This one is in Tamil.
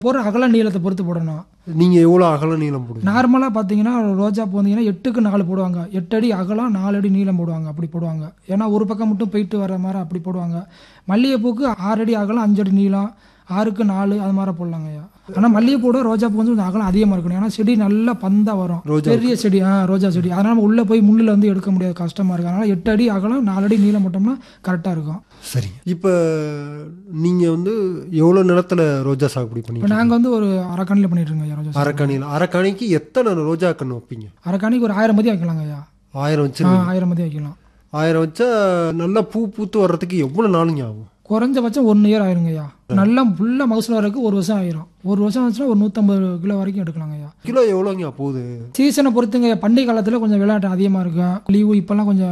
போடுற அகல நீளத்தை பொறுத்து போடணும் நீங்க எவ்வளவு அகல நீளம் போடுவீங்க நார்மலாக பார்த்தீங்கன்னா ரோஜா பூ வந்தீங்கன்னா எட்டுக்கு நாலு போடுவாங்க எட்டு அடி அகலம் நாலு அடி நீளம் போடுவாங்க அப்படி போடுவாங்க ஏன்னா ஒரு பக்கம் மட்டும் போயிட்டு வர மாதிரி அப்படி போடுவாங்க மல்லிகைப்பூக்கு ஆறு அடி அகலம் அஞ்சு அடி நீளம் ஆறுக்கு நாலு அது மாதிரி போடலாங்க ஐயா ஆனால் மல்லிகைப்பூட ரோஜா பூ வந்து கொஞ்சம் அகலம் அதிகமாக இருக்கணும் ஏன்னா செடி நல்லா பந்தா வரும் ரோஜா பெரிய செடி ஆ ரோஜா செடி அதனால நம்ம உள்ளே போய் முள்ளில் வந்து எடுக்க முடியாது கஷ்டமாக இருக்கு அதனால எட்டு அடி அகலம் நாலு அடி நீளம் போட்டோம்னா கரெக்டாக இருக்கும் சரிங்க இப்ப நீங்க வந்து எவ்வளவு நிலத்துல ரோஜா சாகுபடி இப்போ பண்ணீங்க நாங்கள் வந்து ஒரு அரைக்கணியில் பண்ணிட்டு இருக்கோம் ஐயா ரோஜா செடி. அரக்கணியில் அரக்கணிக்கு எத்தனை ரோஜா கன்று வைப்பீங்க அரைக்கணிக்கு ஒரு ஆயிரம் மதி வைக்கலாங்க ஐயா ஆயிரம் ஆ வச்சிருக்கீங்க ஆயிரம் மதி வைக்கலாம் ஆயிரம் வச்சா நல்லா பூ பூத்து வர்றதுக்கு எவ்வளவு நாளுங்க ஆகும் குறைஞ்சபட்சம் ஒன் இயர் ஆயிருங்க ஐயா நல்லா ஃபுல்லாக மகசூல் வரதுக்கு ஒரு வருஷம் ஆயிரும் ஒரு வருஷம் ஆச்சுன்னா ஒரு நூற்றம்பது கிலோ வரைக்கும் எடுக்கலாங்க ஐயா கிலோ எவ்வளோங்க போகுது சீசனை பொறுத்துங்க ஐயா. பண்டிகை காலத்தில் கொஞ்சம் விளையாட்டு அதிகமாக இருக்கும் லீவு இப்போல்லாம் கொஞ்சம்